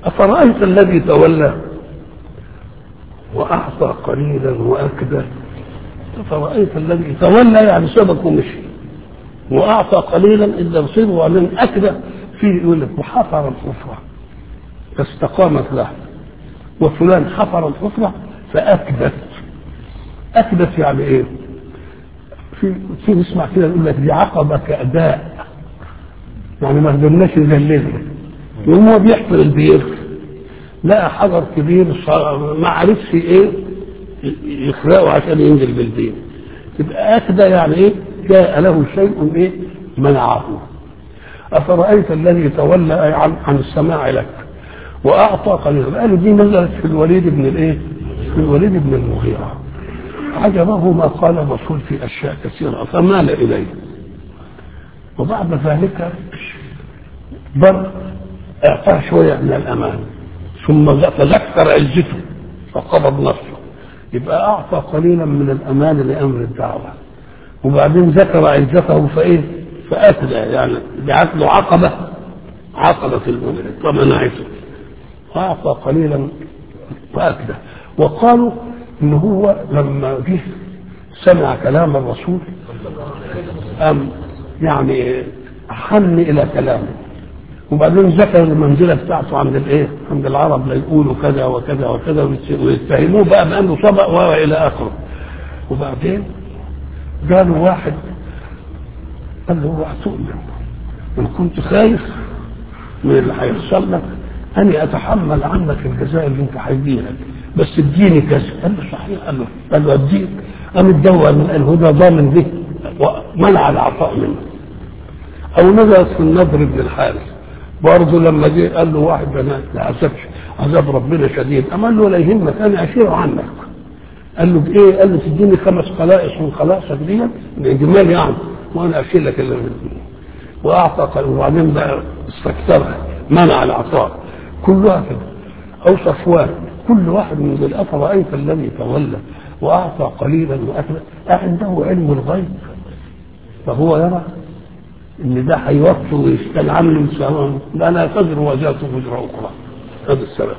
أفرأيت الذي تولى وأعطى قليلا وأكدى أفرأيت الذي تولى يعني سبق ومشي وأعطى قليلا إلا نصيبه وبعدين أكدى في يقول لك وحفر الحفرة فاستقامت له وفلان حفر الحفرة فأكدت أكدت يعني إيه؟ في في نسمع كده يقول لك دي عقبة كأداء يعني ما قدرناش نذللها يقوم هو بيحفر البير لقى حجر كبير صار- ما عرفش ايه يخلقه عشان ينزل بالبير يبقى أكدى يعني ايه جاء له شيء ايه منعه أفرأيت الذي تولى أي عن, عن السماع لك وأعطى قليلا قالوا دي نزلت في الوليد بن الايه في الوليد بن المغيرة عجبه ما قال الرسول في أشياء كثيرة فمال إليه وبعد ذلك بر اعطاه شوية من الأمان ثم تذكر عزته فقبض نفسه يبقى أعطى قليلا من الأمان لأمر الدعوة وبعدين ذكر عزته فإيه فأتى يعني جعلت له عقبة عقبة في المؤمن فمنعته وأعطى قليلا وأكدى وقالوا إن هو لما جه سمع كلام الرسول أم يعني حن إلى كلامه وبعدين ذكر المنزلة بتاعته عند الايه؟ عند العرب لا يقولوا كذا وكذا وكذا ويتهموه بقى بأنه سبق وإلى آخره وبعدين قالوا واحد قال له اوعى تؤمن ان كنت خايف من اللي هيحصل لك اني اتحمل عنك الجزاء اللي انت هيجيلك بس اديني كذا قال له صحيح قال له قال له اديك قام الدواء من الهدى ضامن به ومنع العطاء منه او نزلت في النضر بن الحارث برضه لما جه قال له واحد بنات لا عذبش عذاب ربنا شديد اما قال له لا يهمك انا اشير عنك قال له بايه؟ قال له تديني خمس قلائص من قلائصك دي اجمال يعني وانا اشيل لك اللي واعطى قال وبعدين بقى استكثرها منع العطاء كلها كده او صفوان كل واحد من دول افرايت الذي تولى واعطى قليلا واكل عنده علم الغيب فهو يرى ان ده هيوفر ويشتغل عنه سواء لا لا تزر وزارته وزر اخرى هذا السبب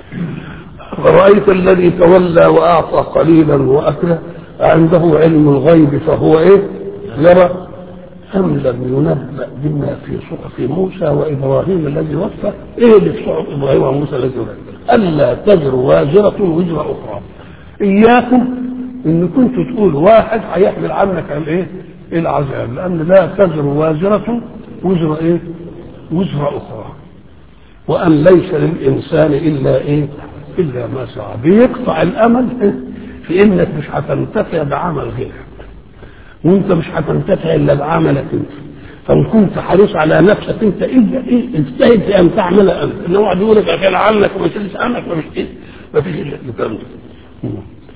فرأيت الذي تولى وأعطى قليلا وأكله عنده علم الغيب فهو إيه؟ يرى أم لم ينبأ بما في صحف موسى وإبراهيم الذي وفى إيه اللي في صحف إبراهيم وموسى الذي وفى ألا تزر وازرة وزر أخرى إياكم إن كنتوا تقولوا واحد هيحمل عنك الإيه؟ العذاب لأن لا تزر وازرة وزر إيه؟ وزر أخرى وأن ليس للإنسان إلا إيه؟ إلا ما سعى بيقطع الأمل في إنك مش هتنتفع بعمل غيرك وانت مش هتنتفع الا بعملك انت فان كنت حريص على نفسك انت الا ايه اجتهد في ان تعمل انت ان واحد يقول لك اكل عنك وما تلس عنك ما فيش ايه ما فيش الا الكلام ده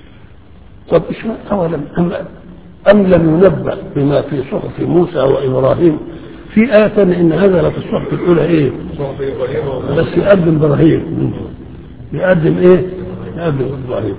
طب ايش اولم ام ام لم ينبأ بما في صحف موسى وابراهيم في آية ثانية إن هذا لا في الصحف الأولى إيه؟ بس يقدم إبراهيم يقدم إيه؟ يقدم إبراهيم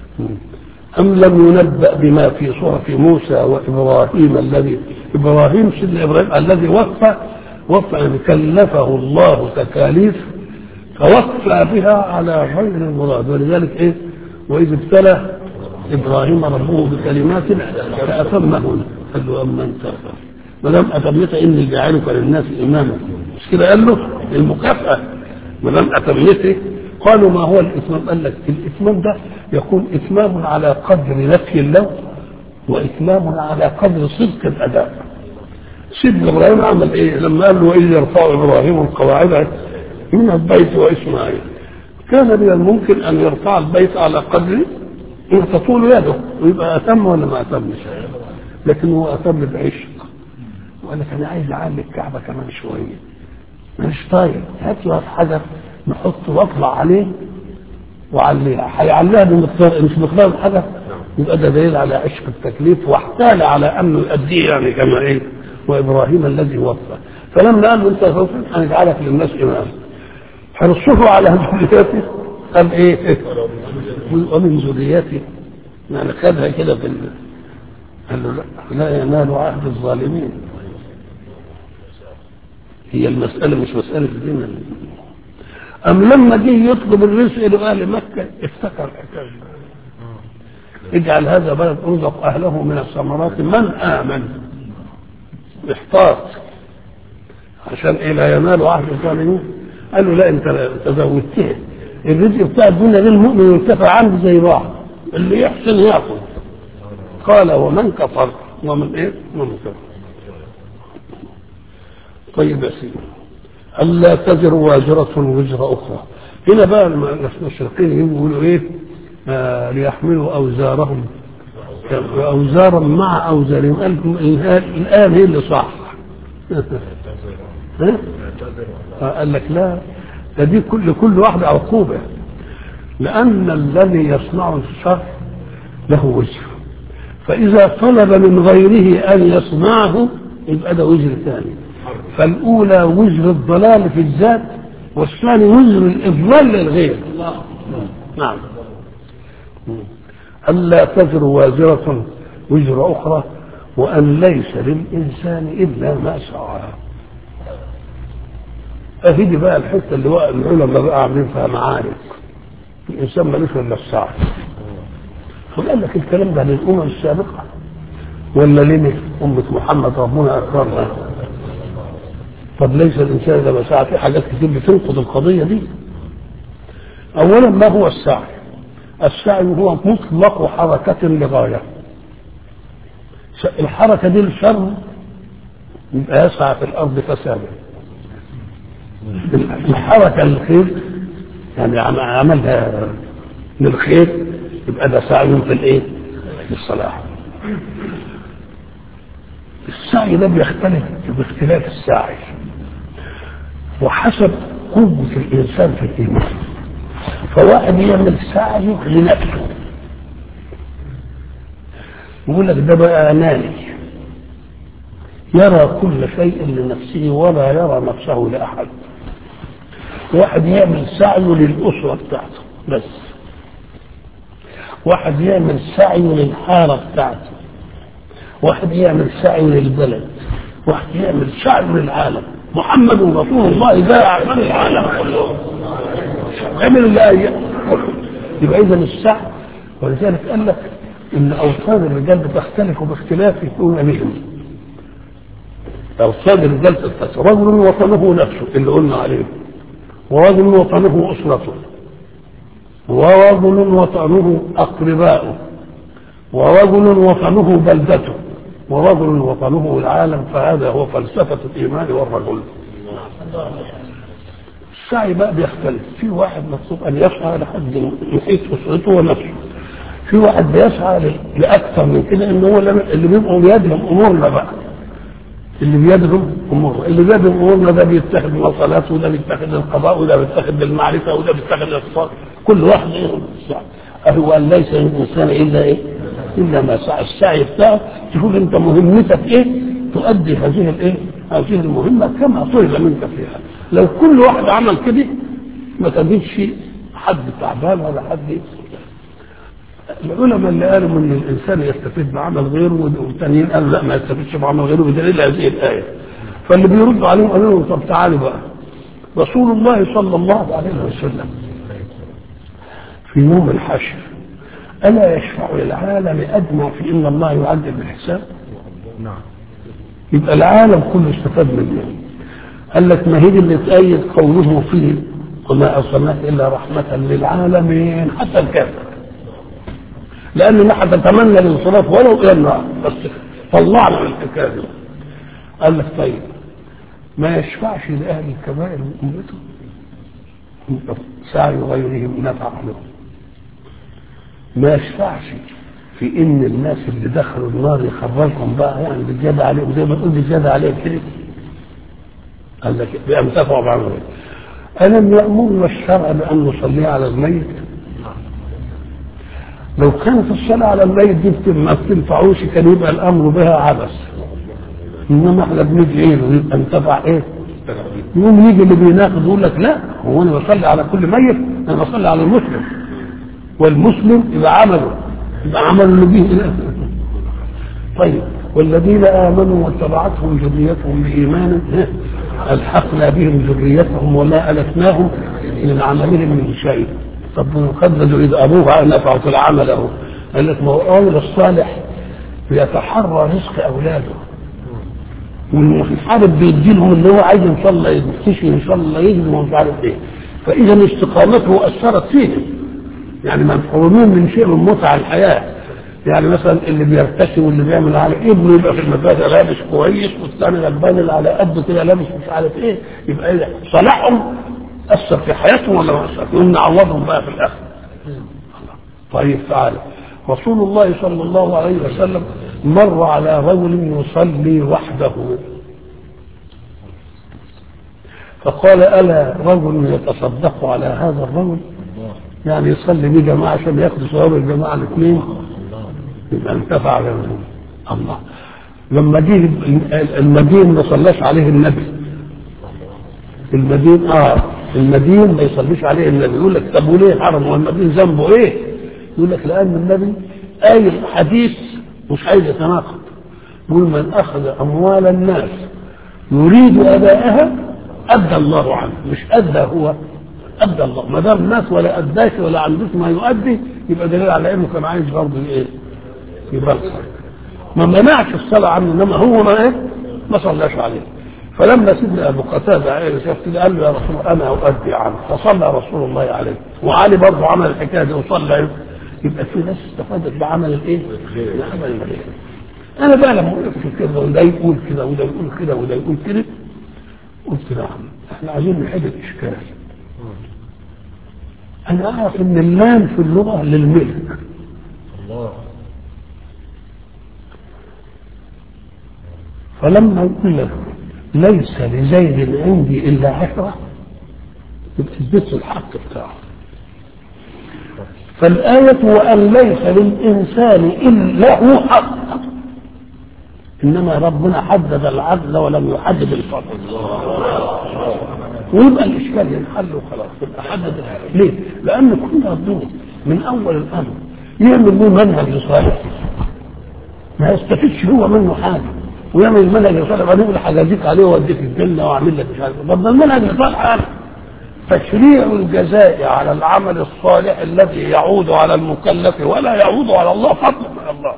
أم لم ينبأ بما في صحف موسى وإبراهيم الذي إبراهيم سيدنا إبراهيم الذي وفى وفى أن كلفه الله تكاليف فوفى بها على غير المراد ولذلك إيه وإذ ابتلى إبراهيم ربه بكلمات فأتمهن قال له أما أنت ما دام أتميت إني جاعلك للناس إماما مش كده قال له المكافأة ما دام أتميت قالوا ما هو الإتمام قال لك الإتمام ده يكون إتمام على قدر نفي اللون وإتمام على قدر صدق الأداء سيدنا إبراهيم عمل إيه لما قال له إذ يرفع إبراهيم القواعد من البيت وإسماعيل كان من الممكن أن يرفع البيت على قدر إن تطول يده ويبقى أتم ولا ما أتمش لكن هو أتم بعشق وقال لك أنا عايز أعلي الكعبة كمان شوية مش طايق هات له حجر نحطه واطلع عليه وعليها هيعليها بمقدار مش مقدار الحجر يبقى ده دليل على عشق التكليف واحتال على انه يؤديه يعني كما ايه وابراهيم الذي وفى فلما قال له انت سوف هنجعلك للناس امام حرصه على ذريته قال ايه ومن ذريتي يعني خدها كده في ال... قال له لا لا ينال عهد الظالمين هي المسألة مش مسألة دين أم لما جه يطلب الرزق لأهل مكة افتكر الحكاية اجعل هذا بلد ارزق أهله من الثمرات من آمن احتاط عشان ايه لا ينالوا عهد الظالمين قال له لا انت تزودتها الرزق بتاع الدنيا للمؤمن يرتفع عنده زي بعض اللي يحسن ياخذ قال ومن كفر ومن ايه ومن كفر طيب يا سيدي ألا تزر وازرة وزر أخرى هنا بقى المشرقين يقولوا إيه آه ليحملوا أوزارهم أوزارا مع أوزارهم الآن هي اللي صح قال لك لا ده دي كل كل واحدة عقوبة لأن الذي يصنع الشر له وزر فإذا طلب من غيره أن يصنعه يبقى ده وزر ثاني فالأولى وزر الضلال في الذات والثاني وزر الإضلال للغير نعم ألا تزر وازرة وزر أخرى وأن ليس للإنسان إلا ما سعى أهدي بقى الحتة اللي بقى العلماء بقى عاملين فيها معارك الإنسان ملوش إلا السعي فقال لك الكلام ده للأمم السابقة ولا لنا أمة محمد ربنا أكرمها طب ليس الإنسان إذا ما سعى في حاجات كتير بتنقض القضية دي أولا ما هو السعي السعي هو مطلق حركة لغاية الحركة دي الشر يبقى يسعى في الأرض فسادا الحركة للخير يعني عملها للخير يبقى ده سعي في الايه؟ في الصلاح السعي ده بيختلف باختلاف الساعي وحسب قوة الإنسان في الإيمان فواحد يعمل سعي لنفسه يقول لك ده بقى أناني يرى كل شيء لنفسه ولا يرى نفسه لأحد واحد يعمل سعي للأسرة بتاعته بس واحد يعمل سعي للحارة بتاعته واحد يعمل سعي للبلد واحد يعمل سعي للعالم محمد رسول الله جاء عشان العالم كله عمل اللي يبقى اذا السعي ولذلك قال لك ان اوصال الرجال بتختلف باختلاف اممهم اوصال الرجال تختلف رجل وطنه نفسه اللي قلنا عليه ورجل وطنه اسرته ورجل وطنه اقرباؤه ورجل وطنه بلدته ورجل وطنه العالم فهذا هو فلسفة الإيمان والرجل السعي بقى بيختلف في واحد مطلوب أن يسعى لحد محيط أسرته ونفسه في واحد بيسعى لأكثر من كده إن هو اللي بيبقوا بيدهم أمورنا بقى اللي بيدهم أمورنا اللي بيدهم أمورنا ده بيتخذ مصالات وده بيتخذ القضاء وده بيتخذ المعرفة وده بيتخذ الاقتصاد كل واحد ايه السعي هو أن ليس للإنسان إلا إيه إلا ما سعى السعي بتاعه تشوف أنت مهمتك إيه تؤدي هذه الإيه هذه المهمة كما طلب منك فيها لو كل واحد عمل كده ما تجدش حد تعبان ولا حد العلماء اللي قالوا ان الانسان يستفيد بعمل غيره والتانيين قالوا لا ما يستفيدش بعمل غيره بدليل هذه الايه فاللي بيردوا عليهم قالوا لهم طب تعالوا بقى رسول الله صلى الله عليه وسلم في يوم الحشر ألا يشفع للعالم أدنى في إن الله يعذب بالحساب؟ نعم يبقى العالم كله استفاد منه قال لك ما هي دي اللي تأيد قوله فيه وما أرسلناك إلا رحمة للعالمين حتى الكافر لأن ما هتتمنى الانصراف ولو إلى النار بس طلعنا من الحكاية دي قال لك طيب ما يشفعش لأهل الكبائر من أمته سعي غيرهم نفع لهم ما يشفعش في ان الناس اللي دخلوا النار يخرجهم بقى يعني بالزياده عليهم زي ما تقول بالزياده عليهم كده قال لك بينتفعوا بعمل ألم يأمرنا الشرع بأن نصلي على الميت؟ لو كانت الصلاة على الميت دي ما بتنفعوش كان يبقى الأمر بها عبث إنما إحنا بندعي له يبقى انتفع إيه؟ يوم يجي اللي بيناقض يقول لك لا هو أنا بصلي على كل ميت أنا بصلي على المسلم والمسلم يبقى عمله يبقى عمل اللي به إله طيب والذين آمنوا واتبعتهم ذريتهم بإيمان ألحقنا بهم ذريتهم وما ألتناهم من عملهم من شيء طب قدروا اذا ابوه نفعوا في العمل اهو قال لك ما هو الرجل الصالح بيتحرى رزق اولاده والمحارب بيدي لهم اللي هو عايز ان شاء الله يكتشف ان شاء الله يجري ومش عارف ايه فاذا استقامته اثرت فيهم يعني محرومين من شيء من متع الحياه يعني مثلا اللي بيرتشي واللي بيعمل على ابنه يبقى في المدرسه لابس كويس والثاني غلبان اللي على قده كده لابس مش عارف ايه يبقى ايه صلاحهم اثر في حياتهم ولا ما اثر؟ يقوم نعوضهم بقى في الاخر. طيب تعالى رسول الله صلى الله عليه وسلم مر على رجل يصلي وحده فقال الا رجل يتصدق على هذا الرجل يعني يصلي بيه جماعه عشان ياخد ثواب الجماعه الاثنين يبقى انتفع منهم الله لما جه المدين ما صلاش عليه النبي المدين اه المدين ما يصليش عليه النبي يقول لك طب وليه حرم هو المدين ذنبه ايه؟ يقول لك لان النبي قايل حديث مش عايز يتناقض يقول من اخذ اموال الناس يريد اداءها ادى الله عنه مش ادى هو ادى الله ما دام الناس ولا اداش ولا عندوش ما يؤدي يبقى دليل على انه كان عايز برضه ايه؟ يبلغ ما منعش الصلاه عنه انما هو ما ايه؟ ما صلاش عليه فلما سيدنا ابو قتاده عيل شاف كده قال له يا رسول الله انا اؤدي عنه فصلى رسول الله عليه وعلي برضه عمل الحكايه دي وصلى يبقى في ناس استفادت بعمل الايه؟ بعمل الخير. انا بقى لما قلت كده وده يقول كده وده يقول كده وده يقول كده قلت نعم احنا عايزين نحل الاشكال. انا اعرف ان اللام في اللغه للملك. الله فلما يقول لك ليس لزيد عندي الا عشره يبقى اديت الحق بتاعه. فالآية وأن ليس للإنسان إلا له حق إنما ربنا حدد العدل ولم يحدد الفضل ويبقى الإشكال ينحل وخلاص يبقى حدد ليه؟ لأن كل ربنا من أول الأمر يعمل له منهج لصالح ما يستفيدش هو منه حاجة ويعمل المنهج لصالح بعدين يقول حجازيك عليه وأديك الجنة وأعمل لك مش عارف طب ده المنهج لصالح أنا تشريع الجزاء على العمل الصالح الذي يعود على المكلف ولا يعود على الله فضل من الله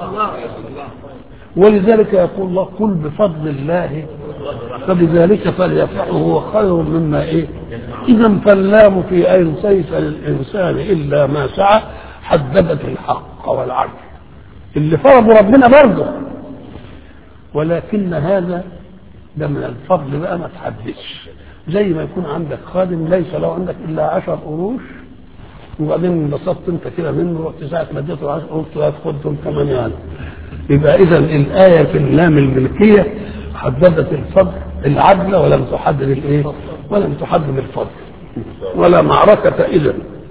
ولذلك يقول الله قل بفضل الله فبذلك فليفرحوا هو خير مما ايه اذا فاللام في اين ليس للانسان الا ما سعى حددت الحق والعدل اللي فرضوا ربنا برضه ولكن هذا ده من الفضل بقى ما تحددش زي ما يكون عندك خادم ليس له عندك الا عشر قروش وبعدين انبسطت انت كده منه رحت ساعه ما اديته 10 قروش قلت خدهم ثمانية يبقى اذا الايه في اللام الملكيه حددت الفضل العدل ولم تحدد الايه؟ ولم تحدد الفضل ولا معركه اذا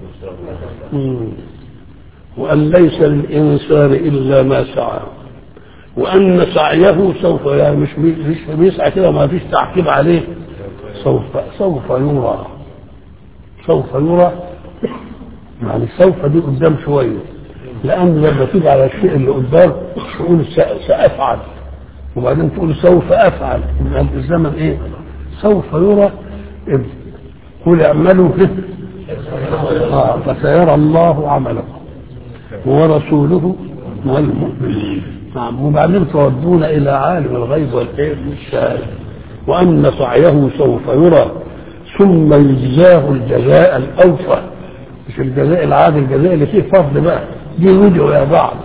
وان ليس للانسان الا ما سعى وان سعيه سوف يعني مش مش بيسعى كده ما فيش تعقيب عليه سوف سوف يرى سوف يرى يعني سوف دي قدام شويه لان لما تيجي على الشيء اللي قدام تقول سافعل وبعدين تقول سوف افعل يبقى الزمن ايه؟ سوف يرى إذ قل اعملوا به آه فسيرى الله عملكم ورسوله والمؤمنين نعم وبعدين تردون الى عالم الغيب والايه والشهاده وأن سعيه سوف يرى ثم يجزاه الجزاء الأوفى مش الجزاء العادي الجزاء اللي فيه فضل بقى دي وجهه يا بعض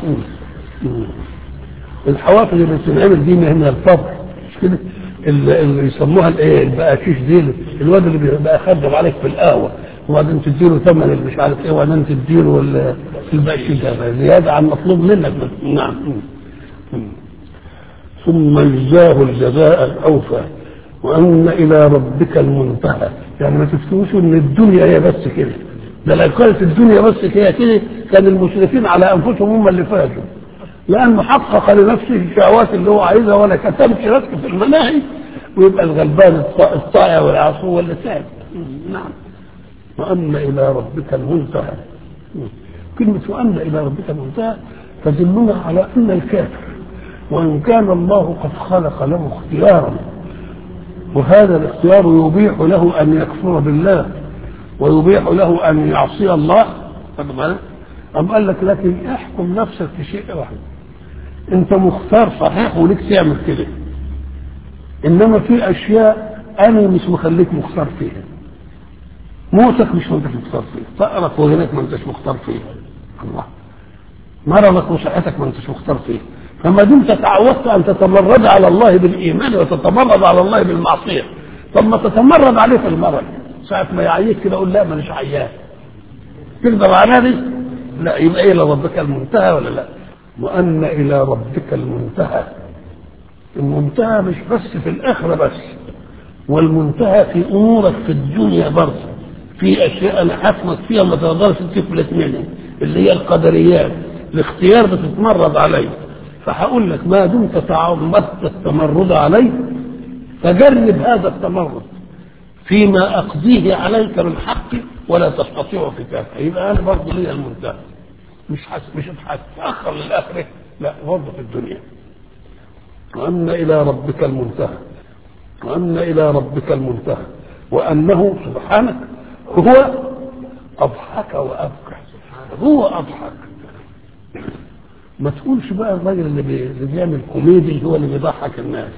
الحوافز اللي بتنعمل دي من الفضل مش كده اللي, اللي يسموها الايه البقاشيش دي الواد اللي بيبقى خدم عليك في القهوه وبعدين تديله ثمن اللي مش عارف ايه وبعدين تديله البقاشيش ده زياده عن مطلوب منك نعم ثم يجزاه الجزاء الاوفى وان الى ربك المنتهى يعني ما تفتوش ان الدنيا هي بس كده ده لو كانت الدنيا بس هي كده كان المسرفين على انفسهم هم اللي فازوا لانه حقق لنفسه الشهوات اللي هو عايزها ولا كتبش رزق في المناهي ويبقى الغلبان الطائع والعصو هو اللي تعب نعم وان الى ربك المنتهى كلمه وان الى ربك المنتهى تدلنا على ان الكافر وان كان الله قد خلق له اختيارا وهذا الاختيار يبيح له ان يكفر بالله ويبيح له ان يعصي الله خد بالك أم قال لك لكن احكم نفسك في شيء واحد انت مختار صحيح وليك تعمل كده انما في اشياء انا مش مخليك مختار فيها موتك مش انت مختار فيه فقرك وغناك ما انتش مختار فيه الله مرضك وصحتك ما انتش مختار فيه فما دمت تعودت ان تتمرد على الله بالايمان وتتمرد على الله بالمعصيه طب ما تتمرد عليه في المرض ساعة ما يعيك كده اقول لا مانيش عيان تقدر على دي؟ لا يبقى الى ربك المنتهى ولا لا؟ وان الى ربك المنتهى المنتهى مش بس في الاخره بس والمنتهى في امورك في الدنيا برضه في اشياء انا حاكمك فيها ما تقدرش تفلت منها اللي هي القدريات الاختيار بتتمرد عليه فهقول لك ما دمت تعمدت التمرد عليه فجرب هذا التمرد فيما اقضيه عليك من حقي ولا تستطيع فكاكه يبقى انا برضه ليا المنتهى مش حس مش هتتاخر للاخره لا برضه في الدنيا وان الى ربك المنتهى وان الى ربك المنتهى وانه سبحانك هو اضحك وابكى هو اضحك ما تقولش بقى الراجل اللي, بي... اللي بيعمل كوميدي هو اللي بيضحك الناس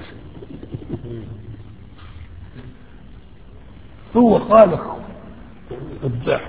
هو خالق الضحك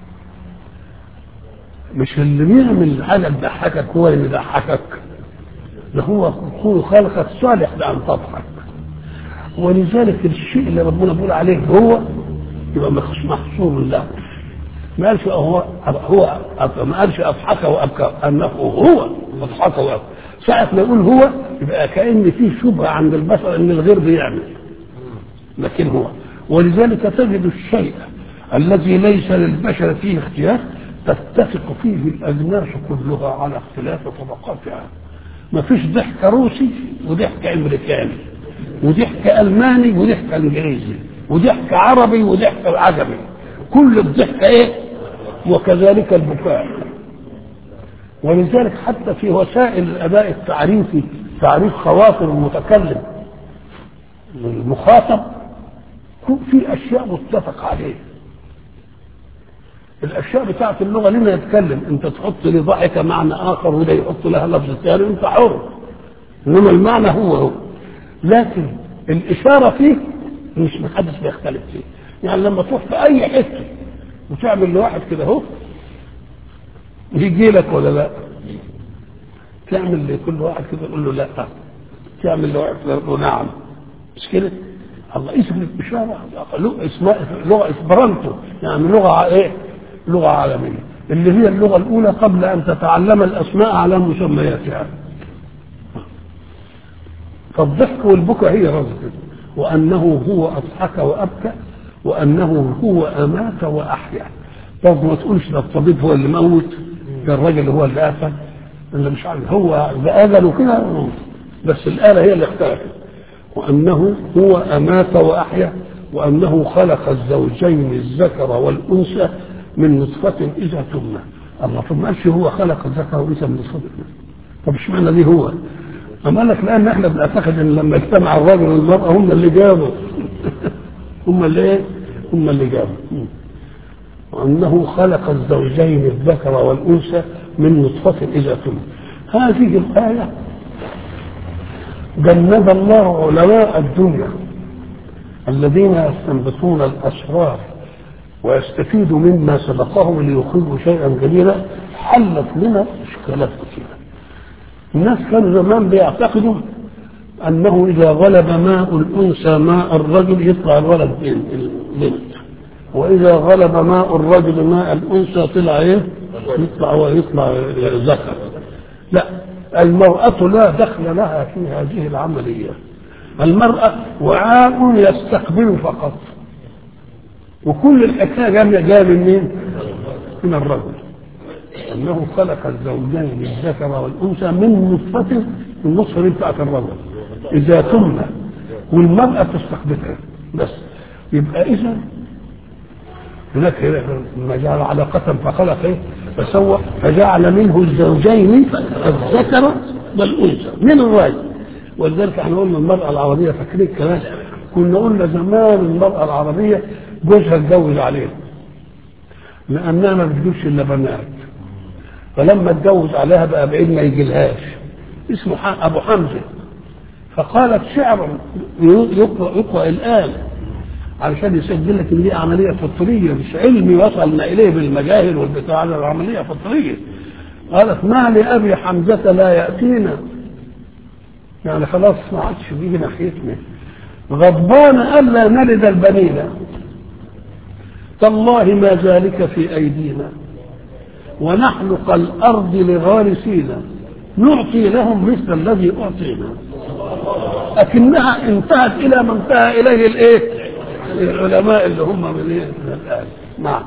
مش اللي بيعمل حاجه تضحكك هو اللي بيضحكك ده هو هو خالقك صالح لان تضحك ولذلك الشيء اللي ربنا بيقول عليه هو يبقى محصور له ما قالش هو هو ما قالش اضحك وابكى انه هو اضحك وابكى ساعة ما يقول هو يبقى كأن في شبهة عند البشر ان الغير بيعمل لكن هو ولذلك تجد الشيء الذي ليس للبشر فيه اختيار تتفق فيه الاجناس كلها على اختلاف طبقاتها ما فيش ضحك روسي وضحك امريكاني وضحك الماني وضحك انجليزي وضحك عربي وضحك عجمي كل الضحك ايه وكذلك البكاء ولذلك حتى في وسائل الاداء التعريفي تعريف خواطر المتكلم المخاطب في اشياء متفق عليه الاشياء بتاعت اللغه لما يتكلم انت تحط لضحك معنى اخر وده يحط لها لفظ ثاني انت حر انما المعنى هو هو لكن الاشاره فيه مش محدش بيختلف فيه يعني لما تروح في اي حته وتعمل لواحد كده اهو يجي لك ولا لا تعمل لكل واحد كده تقول له لا تعمل لواحد كده تقول له نعم مش كده الله اسم الاشاره اسمها لغه اسبرانتو يعني لغه ايه لغه عالميه اللي هي اللغه الاولى قبل ان تتعلم الاسماء على مسمياتها فالضحك والبكاء هي رزق وانه هو اضحك وابكى وانه هو امات واحيا برضه ما تقولش ده الطبيب هو اللي موت ده الراجل هو اللي قتل اللي مش عارف هو ده اجله كده بس الاله هي اللي اختلفت وانه هو امات واحيا وانه خلق الزوجين الذكر والانثى من نطفه اذا تمنى الله طب ما قالش هو خلق الذكر والانثى من نطفه طب اشمعنى دي هو؟ أما قال لك لأن احنا بنعتقد ان لما اجتمع الرجل والمرأة هم اللي جابوا هم اللي ايه؟ هم اللي جابوا وأنه خلق الزوجين الذكر والأنثى من نطفة إذا تم هذه الآية جند الله علماء الدنيا الذين يستنبطون الأسرار ويستفيدوا مما سبقهم ليخرجوا شيئا جديدا حلت لنا إشكالات كثيرة الناس كانوا زمان بيعتقدوا انه اذا غلب ماء الانثى ماء الرجل يطلع الولد بنت واذا غلب ماء الرجل ماء الانثى طلع ايه؟ يطلع ويطلع ذكر لا المرأة لا دخل لها في هذه العملية المرأة وعاء يستقبل فقط وكل الحكاية جاية من مين؟ من الرجل انه خلق الزوجين الذكر والانثى من نطفه النطفه دي بتاعت الرجل اذا تمنى والمراه تستقبلها بس يبقى اذا هناك ما جعل علاقة فخلق ايه؟ فسوى فجعل منه الزوجين الذكر والانثى من الراجل ولذلك احنا قلنا المرأة العربية فاكرين الكلام كنا قلنا زمان المرأة العربية جوزها اتجوز عليها لانها ما بتجيبش الا بنات فلما اتجوز عليها بقى بعيد ما يجيلهاش اسمه ح- ابو حمزه فقالت شعرا يقرا يقرا الان علشان يسجل لك ان دي عمليه فطريه مش علمي وصلنا اليه بالمجاهل والبتاع ده عمليه فطريه قالت ما لابي حمزه لا ياتينا يعني خلاص ما عادش بيجي ناحيتنا غضبان الا نلد البنين تالله ما ذلك في ايدينا ونحن كالارض لغارسين نعطي لهم مثل الذي اعطينا لكنها انتهت الى ما انتهى اليه الايه العلماء اللي هم من ايه من الان نعم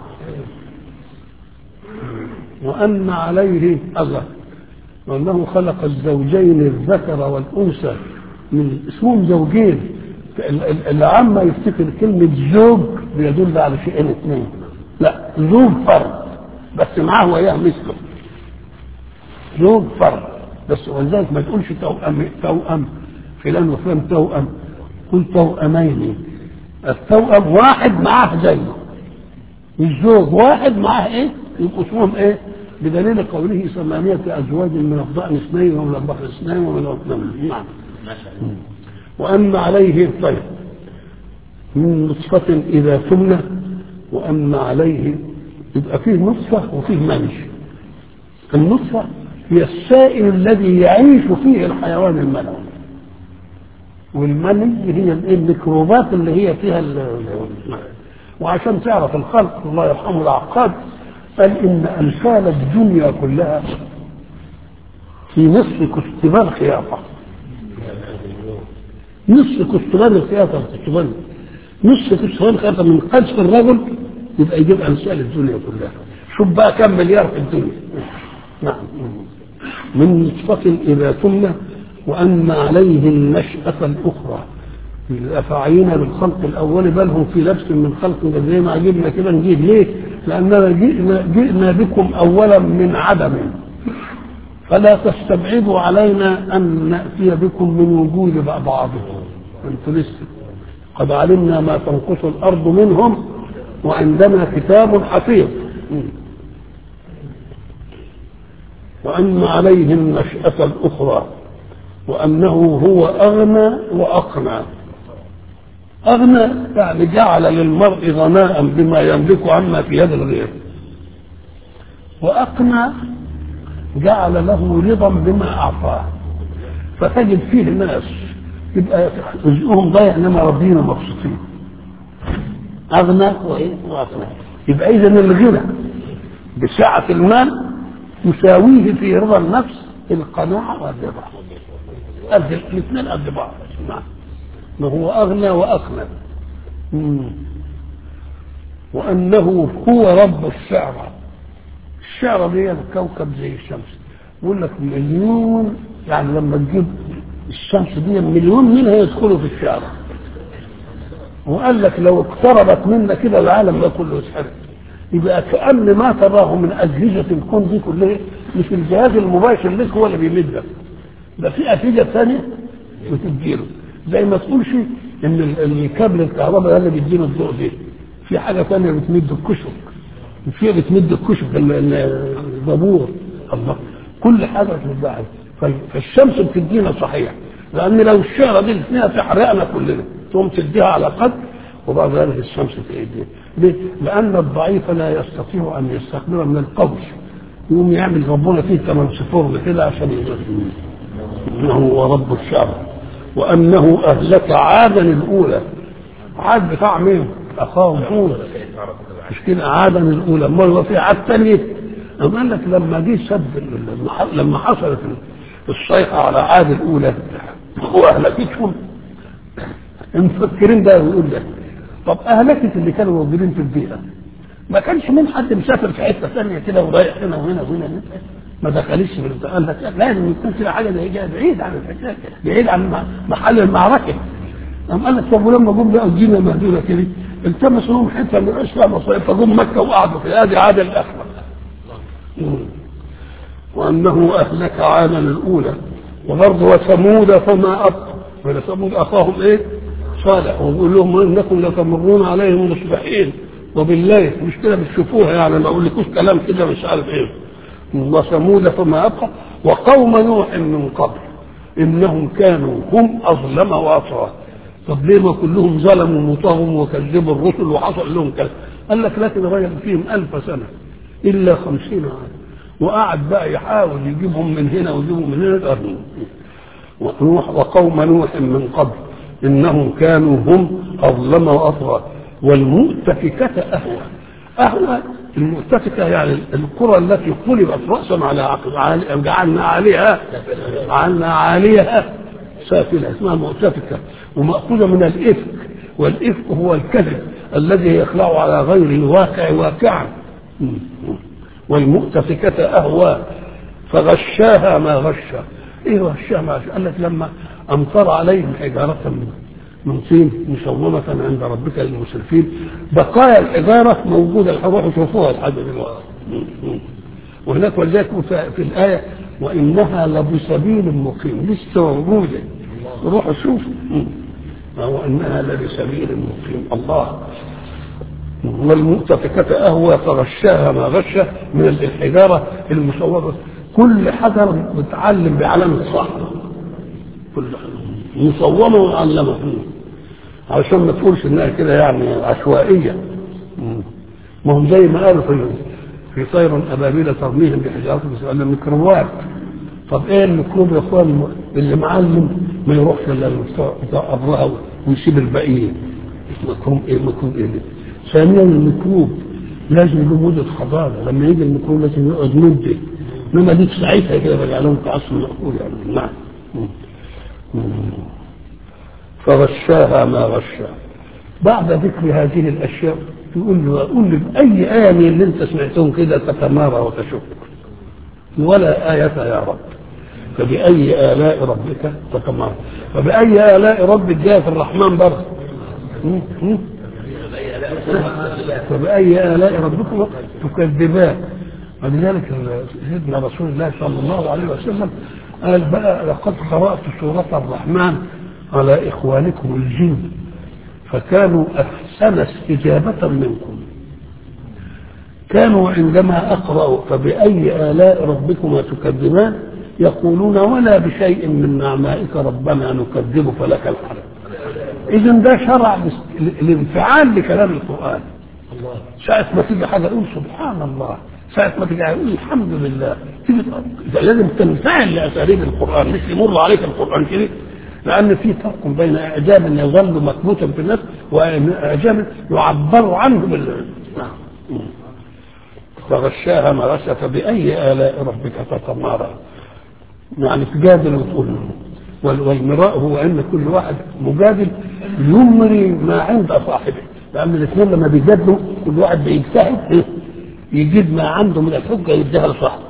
وان عليه الله وانه خلق الزوجين الذكر والانثى من اسمهم زوجين اللي عامه يفتكر كلمه زوج بيدل على شيئين اثنين لا زوج فرد بس معاه وياه مثله زوج فرد بس ولذلك ما تقولش توأم توأم فلان وفلان توأم قل توأمين التوأم واحد معاه زيه الزوج واحد معاه ايه يبقوا اسمهم ايه بدليل قوله ثمانية أزواج من الضأن اثنين ومن البحر اثنين ومن الغنم نعم وأما عليه الطير من نطفة إذا تمنى وأما عليه يبقى فيه نطفة وفيه منج النطفة هي السائل الذي يعيش فيه الحيوان المنوي والمني هي الميكروبات اللي هي فيها ال- ال- وعشان تعرف الخلق الله يرحمه العقاد قال ان امثال الدنيا كلها في نصف كستبان خياطه نصف كستبان الخياطه كستبان نصف كستبان خياطه من قذف الرجل يبقى يجيب امثال الدنيا كلها شوف بقى كم مليار في الدنيا نعم من نطفة إذا تمنى وأما عليه النشأة الأخرى الأفاعينا بالخلق الأول بل هم في لبس من خلق زي ما عجبنا كده نجيب ليه؟ لأننا جئنا, جئنا بكم أولا من عدم فلا تستبعدوا علينا أن نأتي بكم من وجود بعضكم أنتم لسه قد علمنا ما تنقص الأرض منهم وعندنا كتاب حفيظ وأن عليه النشأة الأخرى وأنه هو أغنى وأقنى أغنى يعني جعل للمرء غناء بما يملك عما في يد الغير وأقنى جعل له رضا بما أعطاه فتجد فيه ناس يبقى رزقهم ضيع انما راضيين ومبسوطين اغنى وايه واغنى يبقى اذا الغنى بسعه المال يساويه في رضا النفس القناعه والرضا قد الاثنين قد بعض نعم ما هو اغنى واقنى مم. وانه هو رب الشعرى الشعرى دي الكوكب زي الشمس يقول لك مليون يعني لما تجيب الشمس دي مليون منها يدخلوا في الشعرى وقال لك لو اقتربت منا كده العالم ده كله يتحرق يبقى كأن ما تراه من أجهزة الكون دي كلها مش الجهاز المباشر لك هو اللي بيمدك ده في أجهزة ثانية بتديله زي ما تقولش إن ال- الكابل الكهرباء ده اللي بيدينا الضوء دي في حاجة ثانية بتمد الكشك في بتمد الكشك ال- ال- البابور الله كل حاجة بتمدها فالشمس بتدينا صحيح لأن لو الشعرة دي الاثنين تحرقنا كلنا تقوم تديها على قدر وبعد ذلك الشمس في ايديه ليه؟ لأن الضعيف لا يستطيع أن يستقبل من القوي يقوم يعمل ربنا فيه كمان صفور كده عشان يقدر إنه هو رب الشعب وأنه أهلك عادا الأولى عاد بتاع مين؟ أخاهم هود مش كده عادا الأولى مرة في عاد ثانية أما قال لك لما جه سب لما حصلت الصيحة على عاد الأولى وأهلكتهم مفكرين ده ويقول ده طب أهلكت اللي كانوا موجودين في البيئة ما كانش من حد مسافر في حتة ثانية كده ورايح هنا وهنا وهنا ما دخلش في البتاع. قال لك لازم يكون في حاجة زي كده بعيد عن الحكاية بعيد عن محل المعركة قام قال لك طب ولما جم بقى الدنيا مهدودة كده التمسوا لهم حتة من الإسلام مصيف فجم مكة وقعدوا في هذه عادة الأخرى وأنه أهلك عادا الأولى وبرضه وثمود فما أبقى ولثمود أخاهم إيه؟ صالح ويقول لهم إنكم لتمرون عليهم مصبحين وبالليل مش كده بتشوفوها يعني ما اقولكوش كلام كده مش عارف ايه وثمود فما ابقى وقوم نوح من قبل انهم كانوا هم اظلم واطغى طب ليه ما كلهم ظلموا وطغوا وكذبوا الرسل وحصل لهم كذا قال لك لكن الراجل فيهم ألف سنة إلا خمسين عام وقعد بقى يحاول يجيبهم من هنا ويجيبهم من هنا ونوح وقوم نوح من قبل إنهم كانوا هم أظلم وأطغى والمؤتفكة أهوى أهوى المؤتفكة يعني القرى التي قلبت رأسا على عقب جعلنا عليها جعلنا عليها سافلة اسمها مؤتفكة ومأخوذة من الإفك والإفك هو الكذب الذي يخلع على غير الواقع واقعا والمؤتفكة أهوى فغشاها ما غشا إيه غشاها ما غشا قال لك لما أمطر عليهم حجارة من من طين مسومة عند ربك للمسرفين بقايا الحجارة موجودة روحوا شوفوها لحد دلوقتي وهناك ولذلك في الآية وإنها لبسبيل مقيم لسه موجودة روحوا شوفوا وهو انها لبسبيل مقيم الله والمؤتفكة أهوى فغشاها ما غشة من الحجارة المصورة كل حجر متعلم بعلامة صح كل مصومة ومعلمة عشان ما تقولش انها كده يعني عشوائية ما هم زي ما قالوا في في طير ابابيل ترميهم بحجارة بس ميكروبات طب ايه الميكروب يا اخوان اللي معلم ما يروحش الا بتاع ابرها ويسيب الباقيين ميكروب ايه ميكروب ايه ثانيا الميكروب لازم له مدة حضارة لما يجي الميكروب لازم يقعد مدة انما دي في ساعتها كده بقى لهم كعصر مأكول يعني نعم فغشاها ما غشا بعد ذكر هذه الاشياء تقول له قول لي باي ايه من اللي انت سمعتهم كده تتمارى وتشك ولا آية يا رب فبأي آلاء ربك تتمارى فبأي آلاء ربك جاء في الرحمن برضه فبأي آلاء ربكم تكذبان ولذلك سيدنا رسول الله صلى الله عليه وسلم قال بقى لقد قرأت سورة الرحمن على إخوانكم الجن فكانوا أحسن استجابة منكم كانوا عندما أقرأ فبأي آلاء ربكما تكذبان يقولون ولا بشيء من نعمائك ربنا نكذب فلك الحمد إذا ده شرع الانفعال لكلام القرآن ساعة ما تيجي حاجة يقول سبحان الله ساعة ما تيجي يقول الحمد لله تيجي لازم تنفعل لأساليب القرآن مش يمر عليك القرآن كده لأن في فرق بين إعجاب يظل مكبوتا في النفس وإعجاب يعبر عنه بال فغشاها ما غشى فبأي آلاء ربك تتمارى يعني تجادل وتقول والمراء هو أن كل واحد مجادل يمري ما عند صاحبه لأن الاثنين لما بيجادلوا كل واحد بيجتهد يجيب ما عنده من الحجة يديها لصاحبه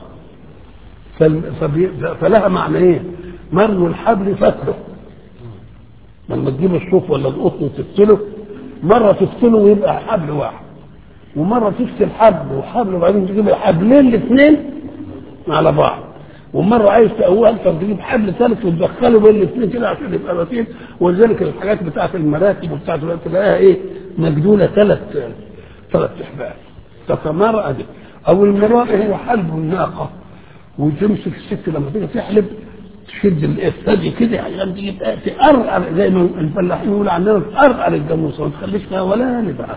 فلها معنى ايه؟ مرن الحبل فتله لما تجيب الصوف ولا القطن وتفتله مرة تفتله ويبقى حبل واحد ومرة تفتل حبل وحبل وبعدين تجيب الحبلين الاثنين على بعض ومرة عايز تقويها اكتر تجيب حبل ثالث وتدخله بين الاثنين كده عشان يبقى لطيف ولذلك الحاجات بتاعت المراكب وبتاعت تلاقيها ايه مجدولة ثلاث ثلاث احبال تتمارى ادي او المراء هو حلب الناقة وتمسك الست لما تيجي تحلب تشد الثدي كده عشان تجيب تقرقر زي ما الفلاحين يقولوا عندنا تقرقر الجاموسه ما تخليش فيها ولا نبعه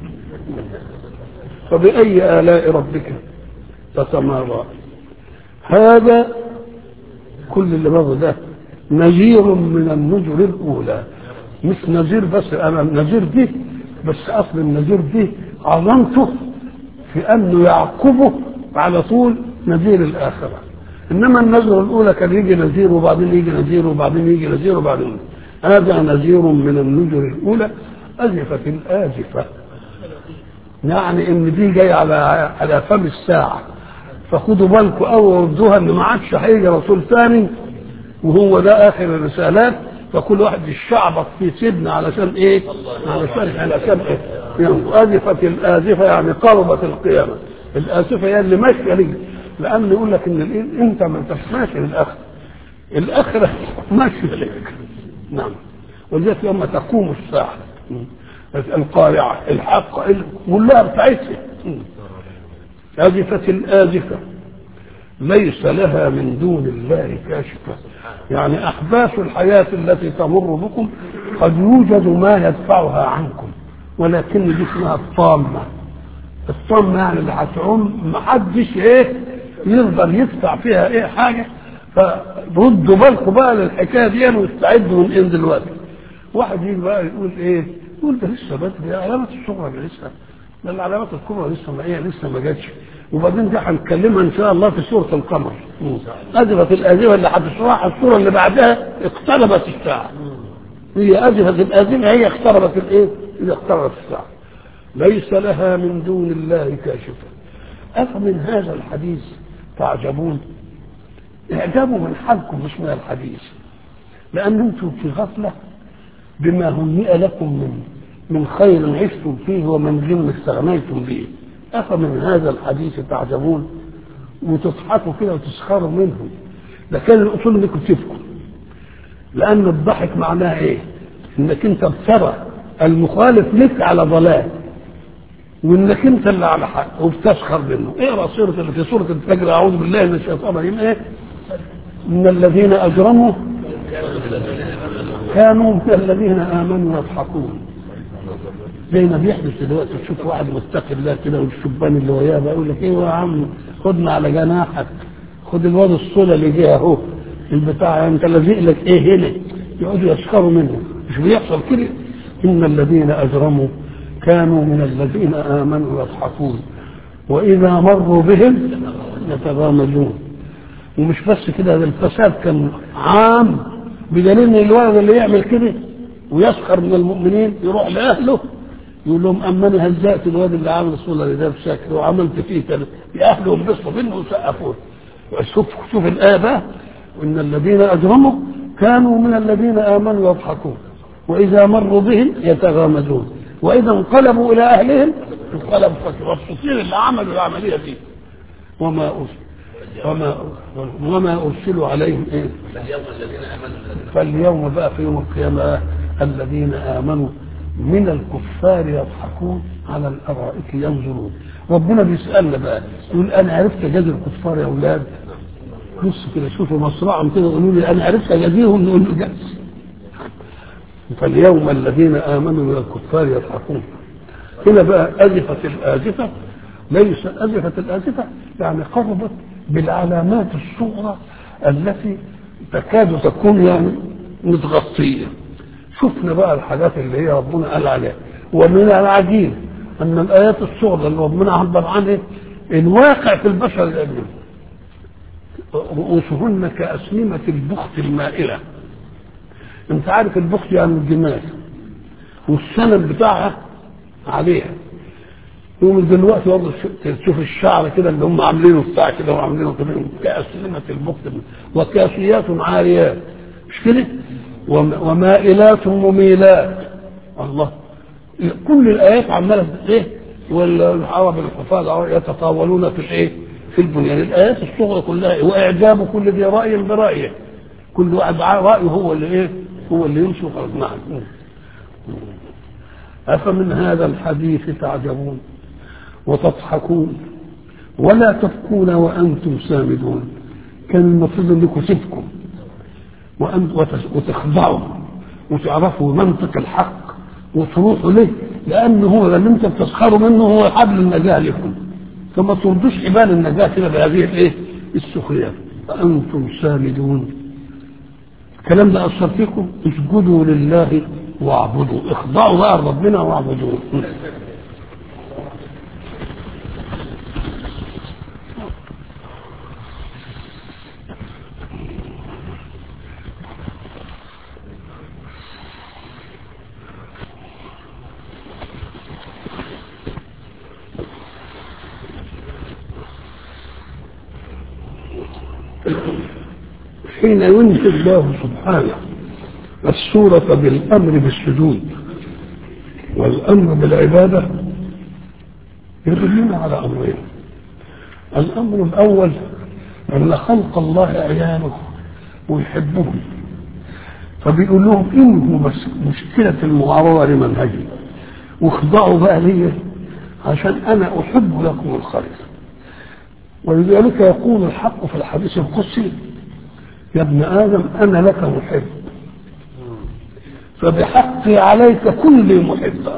فبأي آلاء ربك تتمارى هذا كل اللي مر ده نذير من النذر الأولى مش نذير بس أنا النذير دي بس أصل النذير دي عظمته في أنه يعقبه على طول نذير الآخرة إنما النذر الأولى كان يجي نذير وبعدين يجي نذير وبعدين يجي نذير وبعدين هذا نذير من النذر الأولى أزفت الآزفة يعني ان دي جاي على على فم الساعه فخدوا بالكم قوي وردوها ان ما عادش هيجي رسول ثاني وهو ده اخر الرسالات فكل واحد يشعبط في سيدنا علشان ايه؟ علشان علشان ايه؟ يعني ازفت الازفه يعني قربت القيامه الازفه هي اللي ماشيه ليه لان يقول لك ان الإيه؟ انت ما انتش ماشي للاخره الاخره ماشيه لك نعم ولذلك يوم تقوم الساعه القارعة الحق كلها بتاعتها أزفت الآزفة ليس لها من دون الله كاشفة يعني أحداث الحياة التي تمر بكم قد يوجد ما يدفعها عنكم ولكن دي اسمها الطامة الطامة يعني اللي هتعوم محدش ايه يقدر يدفع فيها ايه حاجة فردوا بالكم بقى للحكاية دي واستعدوا من ايه دلوقتي واحد يجي بقى يقول ايه يقول ده لسه بدري علامة الصغرى لسه ده العلامات الكبرى لسه ما هي لسه ما جاتش وبعدين دي هنتكلمها ان شاء الله في سوره القمر ازفت الازفه اللي هتشرحها السوره اللي بعدها اقتربت الساعه هي ازفت الازفه هي اقتربت الايه؟ هي اقتربت الساعه ليس لها من دون الله كاشفه افمن هذا الحديث تعجبون اعجبوا من حالكم مش من الحديث لان انتم في غفله بما هنئ لكم من من خير عشتم فيه ومن جن استغنيتم به أفمن هذا الحديث تعجبون وتضحكوا كده وتسخروا منه ده كان الأصول انكم تبكوا لأن الضحك معناه إيه؟ إنك أنت بترى المخالف لك على ضلال وإنك أنت اللي على حق وبتسخر منه اقرأ سورة اللي في سورة الفجر أعوذ بالله من الشيطان الرجيم إيه؟ إن الذين أجرموا كانوا من الذين آمنوا يضحكون زي ما بيحدث دلوقتي تشوف واحد متقي الله كده والشبان اللي وياه بقول لك ايه يا عم خدنا على جناحك خد الواد الصلة اللي جه اهو البتاع انت لازق لك ايه هنا يقعدوا يسخروا منه مش بيحصل كده ان الذين اجرموا كانوا من الذين امنوا يضحكون واذا مروا بهم يتغامزون ومش بس كده ده الفساد كان عام بدليل ان الولد اللي يعمل كده ويسخر من المؤمنين يروح لاهله يقول لهم اما انا هزأت الواد اللي عامل الصوره ده بشكل وعملت فيه كده اهله انبسطوا منه وسقفوه شوف شوف الايه بقى ان الذين اجرموا كانوا من الذين امنوا يضحكون واذا مروا بهم يتغامزون واذا انقلبوا الى اهلهم انقلبوا مبسوطين اللي عملوا العمليه دي وما أرسل وما وما ارسلوا عليهم ايه فاليوم بقى في يوم القيامه الذين امنوا من الكفار يضحكون على الارائك ينظرون ربنا بيسالنا بقى يقول انا عرفت اجازي الكفار يا اولاد بص كده شوفوا مصرعهم كده يقولوا لي انا عرفت اجازيهم نقول له جالس فاليوم الذين امنوا من الكفار يضحكون هنا بقى ازفت الازفه ليس ازفت الازفه يعني قربت بالعلامات الصغرى التي تكاد تكون يعني متغطيه شفنا بقى الحاجات اللي هي ربنا قال عليها ومن العجيب ان الايات الصغرى اللي ربنا عبر عنها الواقع في البشر الأجنبي رؤوسهن كأسنمة البخت المائلة انت عارف البخت يعني الجمال والسند بتاعها عليها يوم دلوقتي برضه تشوف الشعر كده اللي هم عاملينه بتاع كده وعاملينه كده كأسنمة البخت وكاسيات عاريات مش كده؟ ومائلات مميلات الله كل الايات عماله ايه والعرب الحفاظ يتطاولون في الايه في البنيان الايات الصغرى كلها واعجاب كل ذي راي برايه كل واحد رايه هو اللي ايه هو اللي يمشي وخلاص نعم افمن هذا الحديث تعجبون وتضحكون ولا تبكون وانتم سامدون كان المفروض انكم تبكوا وتخضعوا وتعرفوا منطق الحق وتروحوا له لانه هو اللي انت بتسخروا منه هو حبل النجاه لكم فما تردوش حبال النجاه كده بهذه الايه؟ السخريه فانتم سامدون الكلام ده اثر فيكم اسجدوا لله واعبدوا اخضعوا بقى لربنا واعبدوه حين ينهي الله سبحانه السورة بالأمر بالسجود والأمر بالعبادة يدلنا على أمرين الأمر الأول أن خلق الله عيانه ويحبهم فبيقول لهم انهوا مشكلة المعارضة لمنهجه واخضعوا بقى لي عشان انا احب لكم الخير ولذلك يقول الحق في الحديث القدسي يا ابن ادم انا لك محب فبحقي عليك كن لي محبا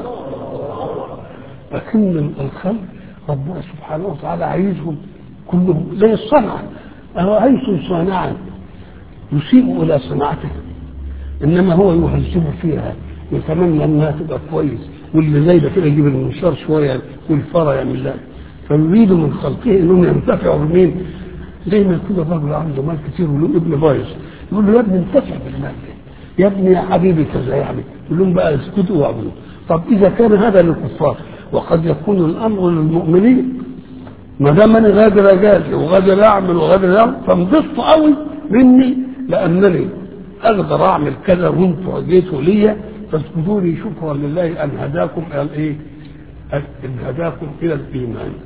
لكن الخلق ربنا سبحانه وتعالى عايزهم كلهم زي الصنعة أرأيتم صانعا يسيء إلى صنعته إنما هو يهذب فيها يتمنى إنها تبقى كويس واللي زي ده كده يجيب المنشار شوية والفرع يعمل لها فيريد من خلقه إنهم ينتفعوا بمين؟ زي ما يكون الراجل عنده مال كتير وله ابن بايظ يقول له يا ابني انتفع بالمال ده يا ابني يا حبيبي كذا يعني يقول لهم بقى اسكتوا واعبدوا طب إذا كان هذا للكفار وقد يكون الأمر للمؤمنين ما دام انا غادر اجازي وغادر اعمل وغادر اعمل فانبسطوا قوي مني لانني اقدر اعمل كذا وانتوا جيتوا ليا فاسجدوا لي شكرا لله ان هداكم الى الايه؟ ان هداكم الى الايمان